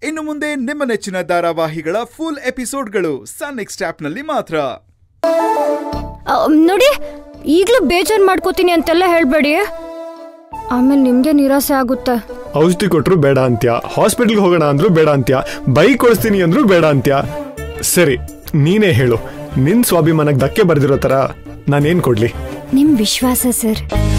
ಇನ್ನು ಮುಂದೆ ನಿಮ್ಮ ನೆಚ್ಚಿನ ಧಾರಾವಾಹಿಗಳ ಫುಲ್ ಎಪಿಸೋಡ್ಗಳು ಸನ್ ನೆಕ್ಸ್ಟ್ ಆಪ್ನಲ್ಲಿ ಮಾತ್ರ ಆ, ನೋಡಿ ಈಗಲೂ ಬೇಜಾರು ಮಾಡ್ಕೋತೀನಿ ಅಂತೆಲ್ಲ ಹೇಳ್ಬೇಡಿ ಆಮೇಲೆ ನಿಮ್ಗೆ ನಿರಾಸೆ ಆಗುತ್ತೆ ಔಷಧಿ ಕೊಟ್ರು ಬೇಡ ಅಂತ್ಯ ಹಾಸ್ಪಿಟಲ್ಗೆ ಹೋಗೋಣ ಅಂದ್ರು ಬೇಡ ಅಂತ್ಯ ಬೈಕ್ ಕೊಡಿಸ್ತೀನಿ ಅಂದ್ರು ಬೇಡ ಅಂತ್ಯ ಸರಿ ನೀನೇ ಹೇಳು ನಿನ್ ಸ್ವಾಭಿಮಾನಕ್ಕೆ ಧಕ್ಕೆ ಬರ್ದಿರೋ ತರ ನಾನೇನ್ ಕೊಡ್ಲಿ ನಿಮ್ ವಿಶ್ವಾಸ ಸರ್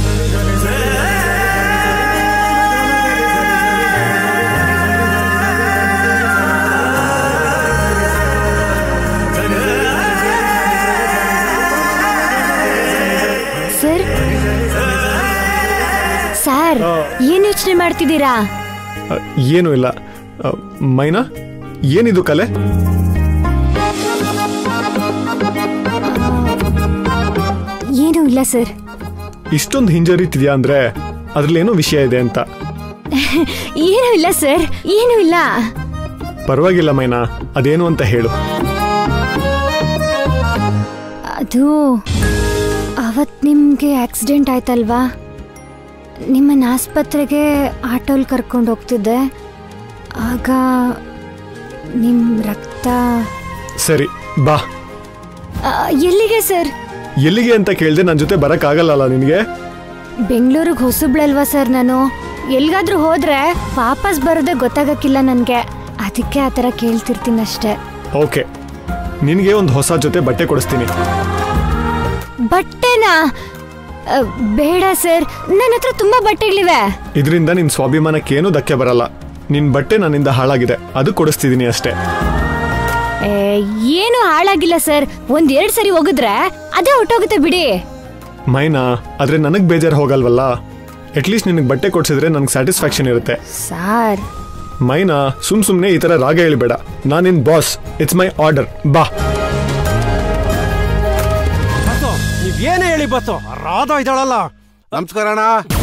ಸರ್ ಸರ್ ಏನ್ ಯೋಚನೆ ಮಾಡ್ತಿದ್ದೀರಾ ಅ, ಏನೂ ಇಲ್ಲ ಅ, ಮೈನಾ ಏನಿದು ಕಲೆ ಏನೂ ಇಲ್ಲ ಸರ್ ಇಷ್ಟೊಂದು ಹಿಂಜರಿತಿದ್ಯಾ ಅಂದ್ರೆ ಅದ್ರಲ್ಲೇನೋ ವಿಷಯ ಇದೆ ಅಂತ ಏನೂ ಇಲ್ಲ ಸರ್ ಏನೂ ಇಲ್ಲ ಪರವಾಗಿಲ್ಲ ಮೈನಾ ಅದೇನು ಅಂತ ಹೇಳು ಅದು ಅವತ್ ನಿಮ್ಗೆ ಆಕ್ಸಿಡೆಂಟ್ ಆಯ್ತಲ್ವಾ ನಿಮ್ಮನ್ನ ಆಸ್ಪತ್ರೆಗೆ ಆಟೋಲ್ ಕರ್ಕೊಂಡು ಹೋಗ್ತಿದ್ದೆ ಆಗ ನಿಮ್ ರಕ್ತ ಸರಿ ಬಾ ಆ, ಎಲ್ಲಿಗೆ ಸರ್ ಎಲ್ಲಿಗೆ ಅಂತ ಕೇಳ್ದೆ ನನ್ನ ಜೊತೆ ಬರಕ್ಕಾಗಲ್ಲಲ್ಲ ನಿನಗೆ ಬೆಂಗಳೂರಿಗೆ ಹೊಸಬ್ಳಲ್ವಾ ಸರ್ ನಾನು ಎಲ್ಗಾದ್ರೂ ಹೋದ್ರೆ ವಾಪಸ್ ಬರೋದೇ ಗೊತ್ತಾಗಕ್ಕಿಲ್ಲ ನನಗೆ ಅದಕ್ಕೆ ಆ ಥರ ಕೇಳ್ತಿರ್ತೀನಿ ಅಷ್ಟೇ ಓಕೆ ನಿನಗೆ ಒಂದು ಹೊಸ ಜೊತೆ ಬಟ್ಟೆ ಕೊಡಿಸ್ತೀನಿ ಬಟ್ಟೆನಾ ಆ, ಬೇಡ ಸರ್ ನನ್ನ ಹತ್ರ ತುಂಬಾ ಬಟ್ಟೆಗಳಿವೆ ಇದರಿಂದ ನಿನ್ನ ಸ್ವಾಭಿಮಾನಕ್ಕೇನೂ ಧಕ್ಕೆ ಬರಲ್ಲ ನಿನ್ನ ಬಟ್ಟೆ ನನ್ನಿಂದ ಹಾಳಾಗಿದೆ ಅದು ಕೊಡಿಸ್ತಿದ್ದೀನಿ ಅಷ್ಟೇ ಏ, ಏನು ಹಾಳಾಗಿಲ್ಲ ಸರ್ ಒಂದ್ ಎರಡ್ ಸರಿ ಹೋಗಿದ್ರೆ ಅದೇ ಹೊಟ್ಟೋಗುತ್ತೆ ಬಿಡಿ ಮೈನಾ ಆದ್ರೆ ನನಗೆ ಬೇಜಾರು ಹೋಗಲ್ವಲ್ಲ ಅಟ್ಲೀಸ್ಟ್ ನಿನಗೆ ಬಟ್ಟೆ ಕೊಡ್ಸಿದ್ರೆ ನನಗೆ ಸ್ಯಾಟಿಸ್ಫ್ಯಾಕ್ಷನ್ ಇರುತ್ತೆ ಸಾರ್ ಮೈನಾ ಸುಮ್ ಸುಮ್ನೆ ಈ ತರ ರಾಗ ಹೇಳಿಬೇಡ ನಾನಿನ್ ಬಾಸ್ ಇಟ್ಸ್ ಮೈ ಆರ್ಡರ್ ಬಾ ಬಸ್ಸು ನೀವೇನೇ ಹೇಳಿ ಬಸ್ಸು ರಾಧ ಇದ್ದಾಳಲ್ಲ ನಮಸ್ಕಾರ ಅಣ್ಣ